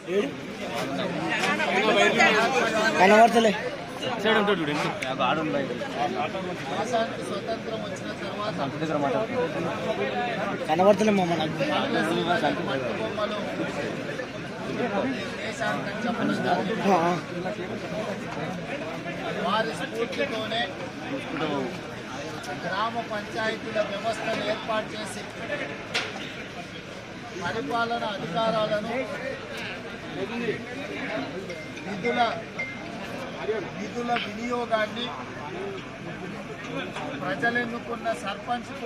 కనబడతలే దేశానికి స్వతంత్రం వచ్చిన తర్వాత కనబడతలే మామ నాకు మట్టి బొమ్మలు దేశానికి చెప్పడం జరిగింది ఆ, ఆ. వారి స్ఫూర్తితోనే గ్రామ పంచాయతీల వ్యవస్థను ఏర్పాటు చేసి పరిపాలన అధికారాలను నిధుల నిధుల వినియోగాన్ని ప్రజలెన్నుకున్న సర్పంచ్కు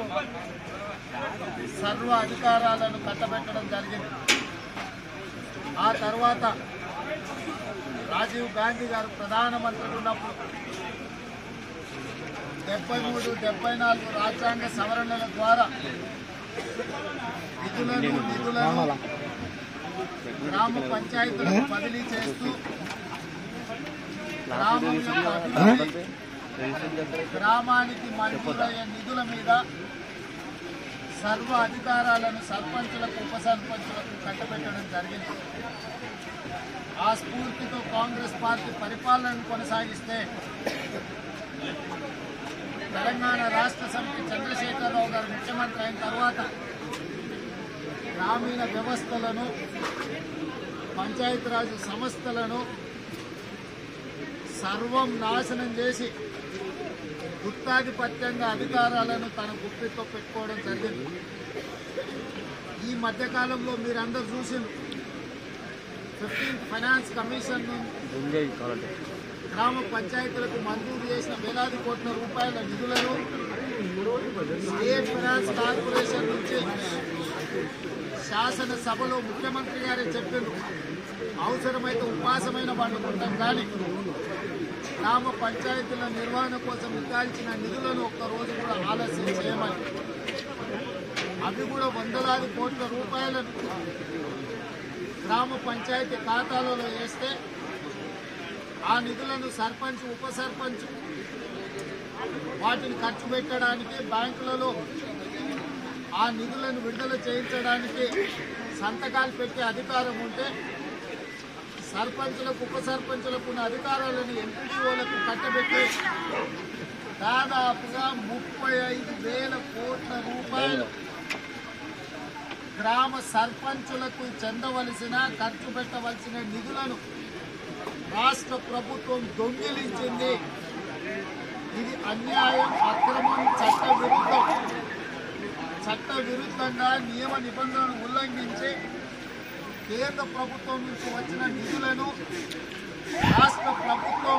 సర్వ అధికారాలను కట్టబెట్టడం జరిగింది ఆ తర్వాత రాజీవ్ గాంధీ గారు ప్రధానమంత్రి ఉన్నప్పుడు డెబ్బై మూడు డెబ్బై నాలుగు రాజ్యాంగ సవరణల ద్వారా నిధులను నిధులను గ్రామ పంచాయతీలకు బదిలీ చేస్తూ గ్రామం యొక్క అభివృద్ధి గ్రామానికి మంజూరయ్యే నిధుల మీద సర్వ అధికారాలను సర్పంచులకు ఉప సర్పంచులకు కట్టబెట్టడం జరిగింది ఆ స్ఫూర్తితో కాంగ్రెస్ పార్టీ పరిపాలనను కొనసాగిస్తే తెలంగాణ రాష్ట్ర సమితి చంద్రశేఖరరావు గారు ముఖ్యమంత్రి అయిన తర్వాత గ్రామీణ వ్యవస్థలను పంచాయతీరాజ్ సంస్థలను సర్వం నాశనం చేసి గుత్తాధిపత్యంగా అధికారాలను తన గుప్పితో పెట్టుకోవడం జరిగింది ఈ మధ్యకాలంలో మీరందరూ చూసిండ్రు ఫిఫ్టీన్త్ ఫైనాన్స్ కమిషన్ గ్రామ పంచాయతీలకు మంజూరు చేసిన వేలాది కోట్ల రూపాయల నిధులను స్టేట్ ఫైనాన్స్ కార్పొరేషన్ నుంచి శాసనసభలో ముఖ్యమంత్రి గారే చెప్పిండ్రు అవసరమైతే ఉపాసమైన పండుకుంటాం కానీ గ్రామ పంచాయతీల నిర్వహణ కోసం ఇవ్వాల్సిన నిధులను ఒక్క రోజు కూడా ఆలస్యం చేయమని అవి కూడా వందలాది కోట్ల రూపాయలను గ్రామ పంచాయతీ ఖాతాలలో వేస్తే ఆ నిధులను సర్పంచ్ ఉప సర్పంచ్ వాటిని ఖర్చు పెట్టడానికి బ్యాంకులలో ఆ నిధులను విడుదల చేయించడానికి సంతకాలు పెట్టే అధికారం ఉంటే సర్పంచులకు ఉప సర్పంచులకు ఉన్న అధికారాలను ఎంపీడీఓలకు కట్టబెట్టి దాదాపుగా ముప్పై ఐదు వేల కోట్ల రూపాయలు గ్రామ సర్పంచులకు చెందవలసిన ఖర్చు పెట్టవలసిన నిధులను రాష్ట్ర ప్రభుత్వం దొంగిలించింది ఇది అన్యాయం అక్రమం చట్ట విరుద్ధం చట్ట విరుద్ధంగా నియమ నిబంధనలను ఉల్లంఘించి కేంద్ర ప్రభుత్వం నుంచి వచ్చిన నిధులను రాష్ట్ర ప్రభుత్వం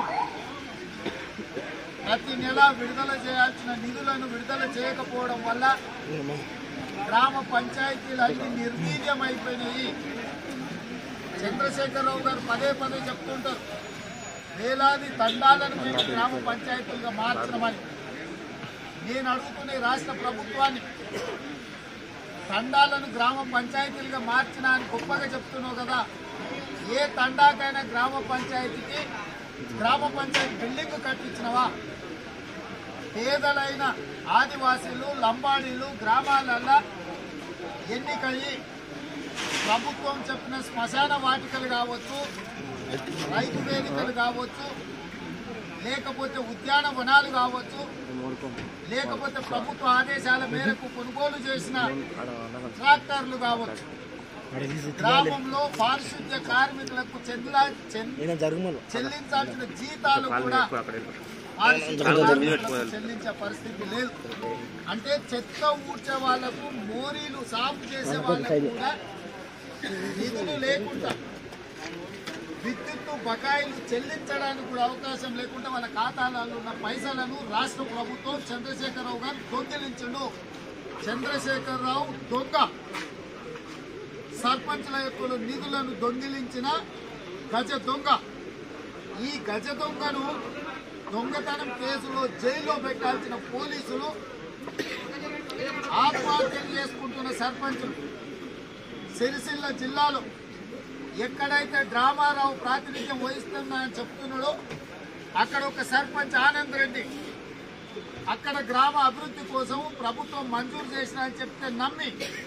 ప్రతి నెల విడుదల చేయాల్సిన నిధులను విడుదల చేయకపోవడం వల్ల గ్రామ పంచాయతీలు అన్ని నిర్వీర్యమైపోయినాయి చంద్రశేఖరరావు గారు పదే పదే చెప్తుంటారు వేలాది దండాలను మేము గ్రామ పంచాయతీలుగా మార్చడమని నేను అడుగుతున్న ఈ రాష్ట్ర ప్రభుత్వాన్ని తండాలను గ్రామ పంచాయతీలుగా మార్చిన అని గొప్పగా చెప్తున్నావు కదా ఏ తండాకైనా గ్రామ పంచాయతీకి గ్రామ పంచాయతీ బిల్డింగ్ కట్టించినవా పేదలైన ఆదివాసీలు లంబాడీలు గ్రామాలల్లో ఎన్నికయ్యి ప్రభుత్వం చెప్పిన శ్మశాన వాటికలు కావచ్చు రైతు వేదికలు కావచ్చు లేకపోతే ఉద్యానవనాలు కావచ్చు లేకపోతే ప్రభుత్వ ఆదేశాల మేరకు కొనుగోలు చేసిన ట్రాక్టర్లు కావచ్చు గ్రామంలో పారిశుద్ధ్య కార్మికులకు చెందిన చెంది నేను జరుగుమను చెల్లించాల్సిన జీతాలు కూడా పారిశుద్ధ్య కార్మికులకు చెల్లించే పరిస్థితి లేదు అంటే చెత్త ఊడ్చే వాళ్లకు మోరీలు సాఫ్ చేసే వాళ్ళకు కూడా నిధులు లేకుండా విద్యుత్ బకాయిలు చెల్లించడానికి కూడా అవకాశం లేకుండా వాళ్ళ ఖాతాలలో ఉన్న పైసలను రాష్ట్ర ప్రభుత్వం చంద్రశేఖరరావు గారు దొంగిలించండు చంద్రశేఖరరావు దొంగ సర్పంచ్ల యొక్క నిధులను దొంగిలించిన గజ దొంగ ఈ గజ దొంగను దొంగతనం కేసులో జైల్లో పెట్టాల్సిన పోలీసులు ఆత్మహత్యలు చేసుకుంటున్న సర్పంచులు సిరిసిల్ల జిల్లాలో ఎక్కడైతే డ్రామారావు ప్రాతినిధ్యం వహిస్తున్నాయని చెప్తున్నాడో అక్కడ ఒక సర్పంచ్ ఆనంద్ రెడ్డి అక్కడ గ్రామ అభివృద్ధి కోసం ప్రభుత్వం మంజూరు చేసిన అని చెప్తే నమ్మి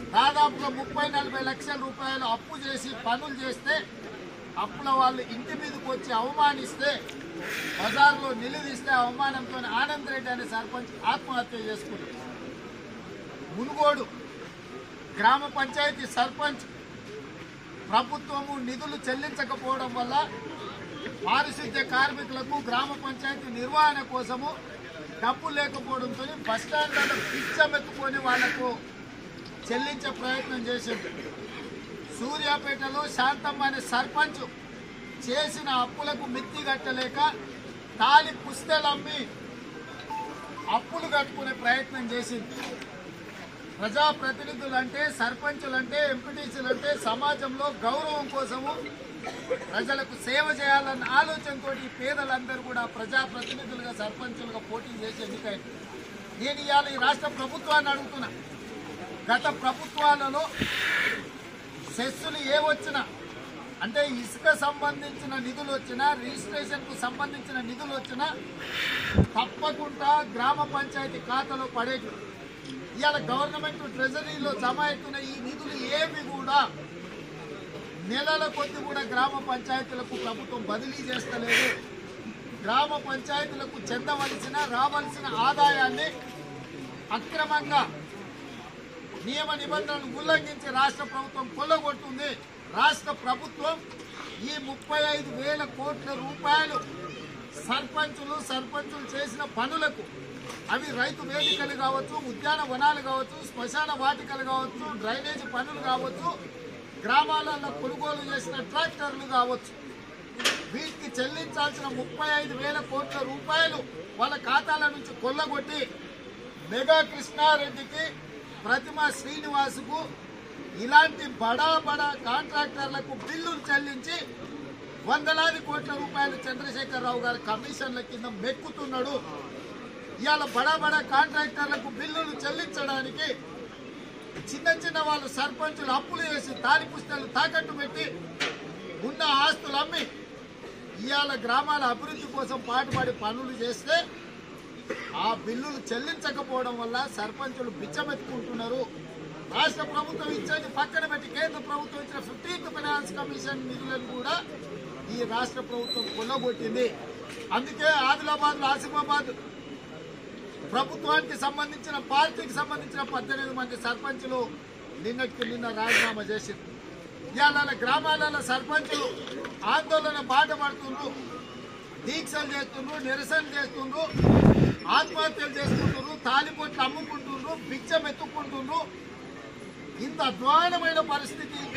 దాదాపుగా ముప్పై నలభై లక్షల రూపాయలు అప్పు చేసి పనులు చేస్తే అప్పుల వాళ్ళు ఇంటి మీదకి వచ్చి అవమానిస్తే బజార్లో నిలదీస్తే అవమానంతో ఆనంద్ రెడ్డి అనే సర్పంచ్ ఆత్మహత్య చేసుకుంది మునుగోడు గ్రామ పంచాయతీ సర్పంచ్ ప్రభుత్వము నిధులు చెల్లించకపోవడం వల్ల పారిశుద్ధ్య కార్మికులకు గ్రామ పంచాయతీ నిర్వహణ కోసము డబ్బు లేకపోవడంతో బస్టాండ్లలో పిచ్చమెత్తుకొని వాళ్లకు చెల్లించే ప్రయత్నం చేసింది సూర్యాపేటలో శాంతమ్మ అనే సర్పంచ్ చేసిన అప్పులకు మిత్తి కట్టలేక తాలి పుస్తలు అమ్మి అప్పులు కట్టుకునే ప్రయత్నం చేసింది ప్రజాప్రతినిధులంటే సర్పంచులంటే ఎంపీటీసీలంటే సమాజంలో గౌరవం కోసము ప్రజలకు సేవ చేయాలన్న ఆలోచనతో ఈ పేదలందరూ కూడా ప్రజాప్రతినిధులుగా సర్పంచులుగా పోటీ చేసి ఎన్నికైంది నేను ఇవాళ ఈ రాష్ట్ర ప్రభుత్వాన్ని అడుగుతున్నా గత ప్రభుత్వాలలో సెస్సులు ఏ వచ్చినా అంటే ఇసుక సంబంధించిన నిధులు వచ్చినా రిజిస్ట్రేషన్కు సంబంధించిన నిధులు వచ్చినా తప్పకుండా గ్రామ పంచాయతీ ఖాతాలో పడేవి ఇవాళ గవర్నమెంట్ ట్రెజరీలో జమ అవుతున్న ఈ నిధులు ఏవి కూడా నెలల కొద్ది కూడా గ్రామ పంచాయతీలకు ప్రభుత్వం బదిలీ చేస్తలేదు గ్రామ పంచాయతీలకు చెందవలసిన రావలసిన ఆదాయాన్ని అక్రమంగా నియమ నిబంధనలను ఉల్లంఘించి రాష్ట్ర ప్రభుత్వం కొల్లగొడుతుంది రాష్ట్ర ప్రభుత్వం ఈ ముప్పై ఐదు వేల కోట్ల రూపాయలు సర్పంచులు సర్పంచులు చేసిన పనులకు అవి రైతు వేదికలు కావచ్చు ఉద్యాన వనాలు కావచ్చు శ్మశాన వాటికలు కావచ్చు డ్రైనేజ్ పనులు కావచ్చు గ్రామాలలో కొనుగోలు చేసిన ట్రాక్టర్లు కావచ్చు వీటికి చెల్లించాల్సిన ముప్పై ఐదు వేల కోట్ల రూపాయలు వాళ్ళ ఖాతాల నుంచి కొల్లగొట్టి మెగా కృష్ణారెడ్డికి ప్రతిమ శ్రీనివాసుకు ఇలాంటి బడా బడా కాంట్రాక్టర్లకు బిల్లులు చెల్లించి వందలాది కోట్ల రూపాయలు చంద్రశేఖరరావు గారి కమిషన్ల కింద మెక్కుతున్నాడు ఇవాళ బడా బడా కాంట్రాక్టర్లకు బిల్లులు చెల్లించడానికి చిన్న చిన్న వాళ్ళు సర్పంచులు అప్పులు చేసి తాలి పుస్తకాలు తాకట్టు పెట్టి ఉన్న ఆస్తులు అమ్మి ఇవాళ గ్రామాల అభివృద్ధి కోసం పాటుపడి పనులు చేస్తే ఆ బిల్లులు చెల్లించకపోవడం వల్ల సర్పంచులు బిచ్చమెత్తుకుంటున్నారు రాష్ట్ర ప్రభుత్వం ఇచ్చేది పక్కన పెట్టి కేంద్ర ప్రభుత్వం ఇచ్చిన ఫిఫ్టీన్త్ ఫైనాన్స్ కమిషన్ నిధులను కూడా ఈ రాష్ట్ర ప్రభుత్వం కొల్లగొట్టింది అందుకే ఆదిలాబాద్ ఆసిఫాబాద్ ప్రభుత్వానికి సంబంధించిన పార్టీకి సంబంధించిన పద్దెనిమిది మంది సర్పంచులు నిన్నటికి నిన్న రాజీనామా చేసింది ఇవాళ గ్రామాలలో సర్పంచులు ఆందోళన బాట పడుతుండ్రు దీక్షలు చేస్తుండ్రు నిరసన చేస్తుండ్రు ఆత్మహత్యలు చేసుకుంటుండ్రు తాలిపొట్లు అమ్ముకుంటుండ్రు బిచ్చం ఎత్తుకుంటుండ్రు ఇంత అధ్వానమైన పరిస్థితి